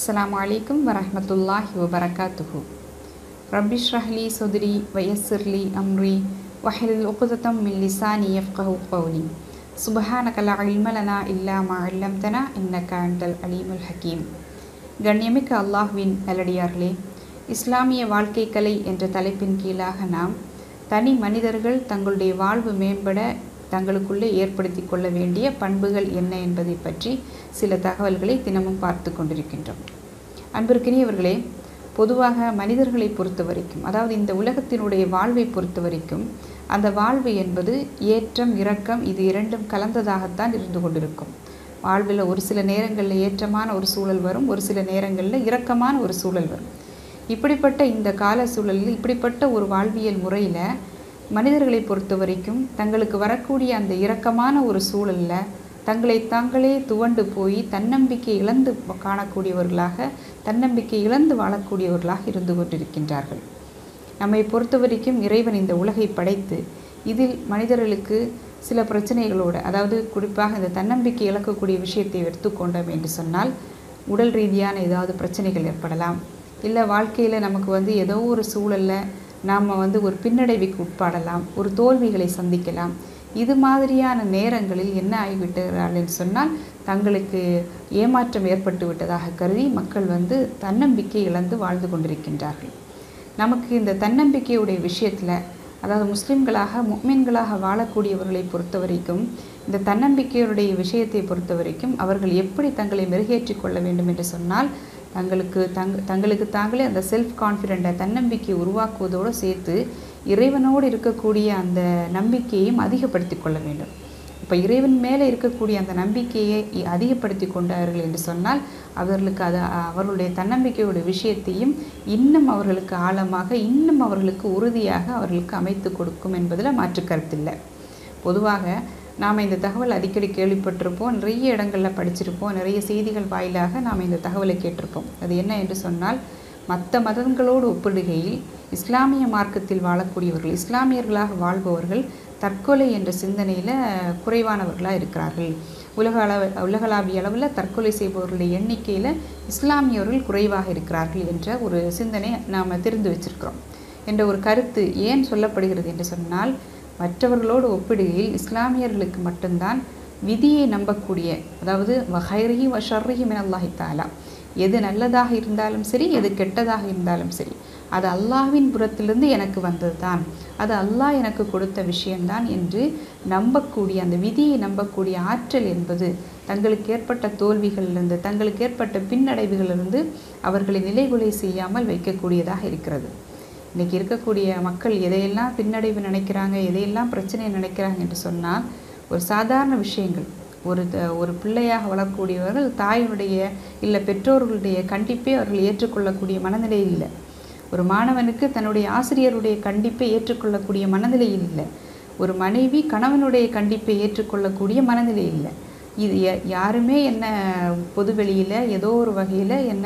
அஸ்ஸலாமு அலைக்கும் வரஹ்மத்துல்லாஹி வபரகாத்துஹு ரப்பி ஷ்ரஹ்லி சொதுரி வயஸ்ஸிர்லி அம்ரி வஹில் உகுதத்தம் மின் லிசானி யஃப்கஹு கௌலி சுபஹானக லா இல்ம லனா இல்லா மா அல்லம்தனா இன்னக அன்டல் அலீமுல் ஹக்கீம் கண்ணியமிக்க அல்லாஹ்வின் நல்லடியார்களே இஸ்லாமிய வாழ்க்கை கலை என்ற தலைப்பின் கீழாக நாம் தனி மனிதர்கள் தங்களுடைய வாழ்வு மேம்பட தங்களுக்குள்ளே ஏற்படுத்தி கொள்ள வேண்டிய பண்புகள் என்ன என்பதை பற்றி சில தகவல்களை தினமும் பார்த்து கொண்டிருக்கின்றோம் அன்பிற்கினியவர்களே பொதுவாக மனிதர்களை பொறுத்த வரைக்கும் அதாவது இந்த உலகத்தினுடைய வாழ்வை பொறுத்த வரைக்கும் அந்த வாழ்வு என்பது ஏற்றம் இரக்கம் இது இரண்டும் கலந்ததாகத்தான் இருந்து கொண்டிருக்கும் வாழ்வில் ஒரு சில நேரங்களில் ஏற்றமான ஒரு சூழல் வரும் ஒரு சில நேரங்களில் இரக்கமான ஒரு சூழல் வரும் இப்படிப்பட்ட இந்த கால சூழலில் இப்படிப்பட்ட ஒரு வாழ்வியல் முறையில் மனிதர்களை பொறுத்த வரைக்கும் தங்களுக்கு வரக்கூடிய அந்த இரக்கமான ஒரு சூழலில் தங்களை தாங்களே துவண்டு போய் தன்னம்பிக்கை இழந்து காணக்கூடியவர்களாக தன்னம்பிக்கை இழந்து வாழக்கூடியவர்களாக இருந்து கொண்டிருக்கின்றார்கள் நம்மை பொறுத்த வரைக்கும் இறைவன் இந்த உலகை படைத்து இதில் மனிதர்களுக்கு சில பிரச்சனைகளோடு அதாவது குறிப்பாக இந்த தன்னம்பிக்கை இழக்கக்கூடிய விஷயத்தை எடுத்துக்கொண்டோம் என்று சொன்னால் உடல் ரீதியான ஏதாவது பிரச்சனைகள் ஏற்படலாம் இல்லை வாழ்க்கையில் நமக்கு வந்து ஏதோ ஒரு சூழலில் நாம் வந்து ஒரு பின்னடைவுக்கு உட்படலாம் ஒரு தோல்விகளை சந்திக்கலாம் இது மாதிரியான நேரங்களில் என்ன ஆகிவிட்டார்கள் சொன்னால் தங்களுக்கு ஏமாற்றம் ஏற்பட்டு விட்டதாக கருதி மக்கள் வந்து தன்னம்பிக்கை இழந்து வாழ்ந்து கொண்டிருக்கின்றார்கள் நமக்கு இந்த தன்னம்பிக்கையுடைய விஷயத்தில் அதாவது முஸ்லிம்களாக முக்மீன்களாக வாழக்கூடியவர்களை பொறுத்த வரைக்கும் இந்த தன்னம்பிக்கையுடைய விஷயத்தை பொறுத்த வரைக்கும் அவர்கள் எப்படி தங்களை மெருகேற்றி கொள்ள வேண்டும் என்று சொன்னால் தங்களுக்கு தங் தங்களுக்கு தாங்களே அந்த செல்ஃப் கான்ஃபிடெண்ட்டை தன்னம்பிக்கையை உருவாக்குவதோடு சேர்த்து இறைவனோடு இருக்கக்கூடிய அந்த நம்பிக்கையையும் அதிகப்படுத்தி கொள்ள வேண்டும் இப்போ இறைவன் மேலே இருக்கக்கூடிய அந்த நம்பிக்கையை அதிகப்படுத்தி கொண்டார்கள் என்று சொன்னால் அவர்களுக்கு அது அவர்களுடைய தன்னம்பிக்கையோட விஷயத்தையும் இன்னும் அவர்களுக்கு ஆழமாக இன்னும் அவர்களுக்கு உறுதியாக அவர்களுக்கு அமைத்து கொடுக்கும் என்பதில் மாற்று கருத்தில்லை பொதுவாக நாம் இந்த தகவல் அடிக்கடி கேள்விப்பட்டிருப்போம் நிறைய இடங்களில் படிச்சிருப்போம் நிறைய செய்திகள் வாயிலாக நாம் இந்த தகவலை கேட்டிருப்போம் அது என்ன என்று சொன்னால் மற்ற மதங்களோடு ஒப்பிடுகையில் இஸ்லாமிய மார்க்கத்தில் வாழக்கூடியவர்கள் இஸ்லாமியர்களாக வாழ்பவர்கள் தற்கொலை என்ற சிந்தனையில் குறைவானவர்களாக இருக்கிறார்கள் உலக அளவு உலகளாவிய அளவில் தற்கொலை செய்பவர்களுடைய எண்ணிக்கையில் இஸ்லாமியர்கள் குறைவாக இருக்கிறார்கள் என்ற ஒரு சிந்தனை நாம் தெரிந்து வச்சிருக்கிறோம் என்ற ஒரு கருத்து ஏன் சொல்லப்படுகிறது என்று சொன்னால் மற்றவர்களோடு ஒப்பிடுகையில் இஸ்லாமியர்களுக்கு மட்டும்தான் விதியை நம்பக்கூடிய அதாவது வஹைரஹி வஷர்ரஹி மினல்லாஹி தாலா எது நல்லதாக இருந்தாலும் சரி எது கெட்டதாக இருந்தாலும் சரி அது அல்லாஹ்வின் புறத்திலிருந்து எனக்கு வந்தது தான் அது அல்லாஹ் எனக்கு கொடுத்த விஷயம்தான் என்று நம்பக்கூடிய அந்த விதியை நம்பக்கூடிய ஆற்றல் என்பது தங்களுக்கு ஏற்பட்ட தோல்விகளிலிருந்து தங்களுக்கு ஏற்பட்ட பின்னடைவுகளிலிருந்து அவர்களை நிலைகுலை செய்யாமல் வைக்கக்கூடியதாக இருக்கிறது இன்றைக்கி இருக்கக்கூடிய மக்கள் எதையெல்லாம் பின்னடைவு நினைக்கிறாங்க எதையெல்லாம் பிரச்சனை நினைக்கிறாங்க என்று சொன்னால் ஒரு சாதாரண விஷயங்கள் ஒரு ஒரு பிள்ளையாக வளரக்கூடியவர்கள் தாயினுடைய இல்லை பெற்றோர்களுடைய கண்டிப்பை அவர்கள் ஏற்றுக்கொள்ளக்கூடிய மனநிலை இல்லை ஒரு மாணவனுக்கு தன்னுடைய ஆசிரியருடைய கண்டிப்பை ஏற்றுக்கொள்ளக்கூடிய மனநிலை இல்லை ஒரு மனைவி கணவனுடைய கண்டிப்பை ஏற்றுக்கொள்ளக்கூடிய மனநிலை இல்லை இது யாருமே என்ன பொதுவெளியில் ஏதோ ஒரு வகையில் என்ன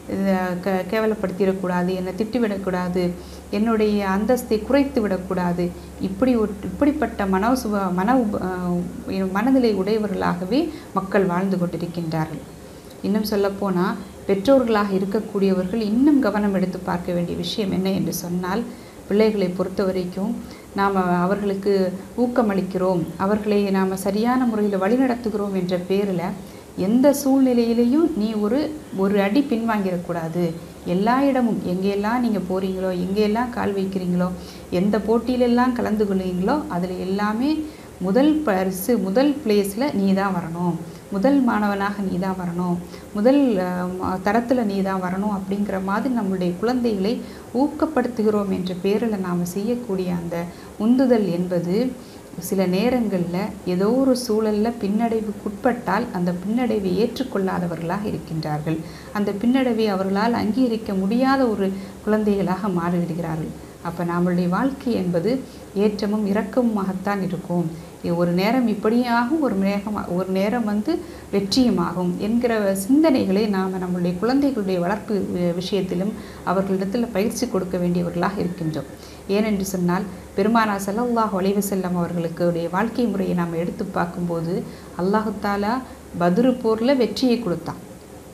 க கேவலப்படுத்திடக்கூடாது என்னை திட்டிவிடக்கூடாது என்னுடைய அந்தஸ்தை குறைத்து விடக்கூடாது இப்படி ஒரு இப்படிப்பட்ட மன சுப மன மனநிலை உடையவர்களாகவே மக்கள் வாழ்ந்து கொண்டிருக்கின்றார்கள் இன்னும் சொல்லப்போனால் பெற்றோர்களாக இருக்கக்கூடியவர்கள் இன்னும் கவனம் எடுத்து பார்க்க வேண்டிய விஷயம் என்ன என்று சொன்னால் பிள்ளைகளை பொறுத்த வரைக்கும் நாம் அவர்களுக்கு ஊக்கமளிக்கிறோம் அவர்களை நாம் சரியான முறையில் வழிநடத்துகிறோம் என்ற பேரில் எந்த சூழ்நிலையிலையும் நீ ஒரு ஒரு அடி பின்வாங்கிடக்கூடாது எல்லா இடமும் எங்கெல்லாம் நீங்கள் போகிறீங்களோ எங்கெல்லாம் கால் வைக்கிறீங்களோ எந்த போட்டியிலெல்லாம் கலந்து கொள்ளுங்களோ அதில் எல்லாமே முதல் பரிசு முதல் பிளேஸில் நீ தான் வரணும் முதல் மாணவனாக நீ தான் வரணும் முதல் தரத்தில் நீ தான் வரணும் அப்படிங்கிற மாதிரி நம்மளுடைய குழந்தைகளை ஊக்கப்படுத்துகிறோம் என்ற பேரில் நாம் செய்யக்கூடிய அந்த உந்துதல் என்பது சில நேரங்களில் ஏதோ ஒரு சூழலில் பின்னடைவுக்குட்பட்டால் அந்த பின்னடைவை ஏற்றுக்கொள்ளாதவர்களாக இருக்கின்றார்கள் அந்த பின்னடைவை அவர்களால் அங்கீகரிக்க முடியாத ஒரு குழந்தைகளாக மாறிவிடுகிறார்கள் அப்போ நம்மளுடைய வாழ்க்கை என்பது ஏற்றமும் இரக்கமுமாகத்தான் இருக்கும் ஒரு நேரம் இப்படியாகும் ஒரு நேரம் ஒரு நேரம் வந்து வெற்றியுமாகும் என்கிற சிந்தனைகளை நாம் நம்மளுடைய குழந்தைகளுடைய வளர்ப்பு விஷயத்திலும் அவர்களிடத்தில் பயிற்சி கொடுக்க வேண்டியவர்களாக இருக்கின்றோம் ஏனென்று சொன்னால் பெருமானா சல்லல்லாஹ் ஒலைவு செல்லம் அவர்களுக்கு வாழ்க்கை முறையை நாம் எடுத்து பார்க்கும்போது அல்லாஹு தாலா பதுரு போரில் வெற்றியை கொடுத்தான்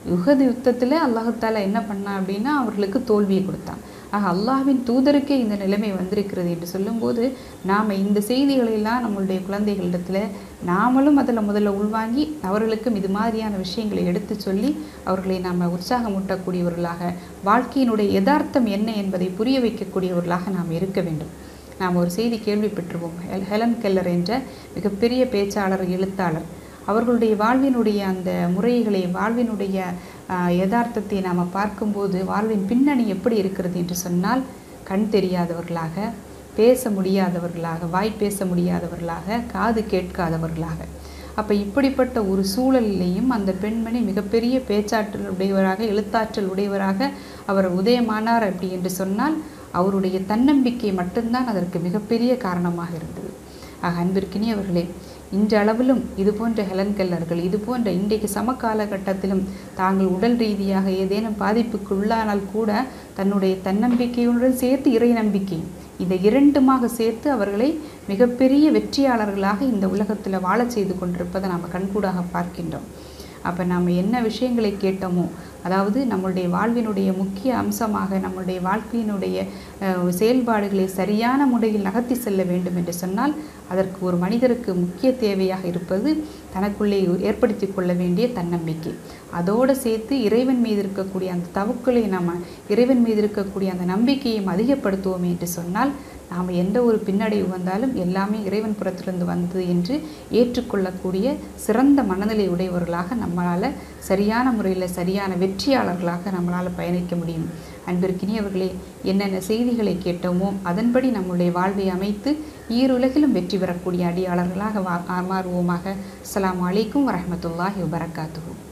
யுகது யுத்தத்தில் அல்லாஹால என்ன பண்ணான் அப்படின்னா அவர்களுக்கு தோல்வியை கொடுத்தான் ஆக அல்லாஹ்வின் தூதருக்கே இந்த நிலைமை வந்திருக்கிறது என்று சொல்லும்போது நாம் இந்த செய்திகளெல்லாம் நம்மளுடைய குழந்தைகளிடத்தில் நாமளும் அதில் முதல்ல உள்வாங்கி அவர்களுக்கும் இது மாதிரியான விஷயங்களை எடுத்து சொல்லி அவர்களை நாம் உற்சாகமூட்டக்கூடியவர்களாக வாழ்க்கையினுடைய யதார்த்தம் என்ன என்பதை புரிய வைக்கக்கூடியவர்களாக நாம் இருக்க வேண்டும் நாம் ஒரு செய்தி கேள்விப்பட்டிருப்போம் ஹெல் ஹெலன் கெல்லர் என்ற மிகப்பெரிய பேச்சாளர் எழுத்தாளர் அவர்களுடைய வாழ்வினுடைய அந்த முறைகளை வாழ்வினுடைய ஆஹ், யதார்த்தத்தை நாம் பார்க்கும்போது வாழ்வின் பின்னணி எப்படி இருக்கிறது என்று சொன்னால் கண் தெரியாதவர்களாக பேச முடியாதவர்களாக வாய் பேச முடியாதவர்களாக காது கேட்காதவர்களாக அப்போ இப்படிப்பட்ட ஒரு சூழலிலேயும் அந்த பெண்மணி மிகப்பெரிய பேச்சாற்றல் உடையவராக எழுத்தாற்றல் உடையவராக அவர் உதயமானார் அப்படி என்று சொன்னால் அவருடைய தன்னம்பிக்கை மட்டும்தான் அதற்கு மிகப்பெரிய காரணமாக இருந்தது ஆக அன்பிற்கினியவர்களே இன்றளவிலும் இது போன்ற ஹெலன் கெல்லர்கள் இது போன்ற இன்றைக்கு சம காலகட்டத்திலும் தாங்கள் உடல் ரீதியாக ஏதேனும் பாதிப்புக்கு உள்ளானால் கூட தன்னுடைய தன்னம்பிக்கையுடன் சேர்த்து இறை நம்பிக்கை இந்த இரண்டுமாக சேர்த்து அவர்களை மிகப்பெரிய வெற்றியாளர்களாக இந்த உலகத்தில் வாழச் செய்து கொண்டிருப்பதை நாம் கண்கூடாக பார்க்கின்றோம் அப்போ நாம் என்ன விஷயங்களை கேட்டோமோ அதாவது நம்மளுடைய வாழ்வினுடைய முக்கிய அம்சமாக நம்மளுடைய வாழ்க்கையினுடைய அஹ், செயல்பாடுகளை சரியான முறையில் நகர்த்தி செல்ல வேண்டும் என்று சொன்னால் அதற்கு ஒரு மனிதருக்கு முக்கிய தேவையாக இருப்பது தனக்குள்ளே ஏற்படுத்தி கொள்ள வேண்டிய தன்னம்பிக்கை அதோடு சேர்த்து இறைவன் மீது இருக்கக்கூடிய அந்த தவக்குலை நம்ம இறைவன் மீது இருக்கக்கூடிய அந்த நம்பிக்கையும் அதிகப்படுத்துவோமே என்று சொன்னால் நாம் எந்த ஒரு பின்னடைவு வந்தாலும் எல்லாமே இறைவன் புறத்திலிருந்து வந்தது என்று ஏற்றுக்கொள்ளக்கூடிய சிறந்த மனநிலை உடையவர்களாக நம்மளால் சரியான முறையில் சரியான வெற்றியாளர்களாக நம்மளால் பயணிக்க முடியும் அன்பிற்கினியவர்களே என்னென்ன செய்திகளை கேட்டோமோ அதன்படி நம்முடைய வாழ்வை அமைத்து ஈருலகிலும் வெற்றி பெறக்கூடிய அடியாளர்களாக வா மாறுவோமாக அஸ்ஸலாமு அலைக்கும் வரஹ்மத்துல்லாஹி வபரகாத்துஹு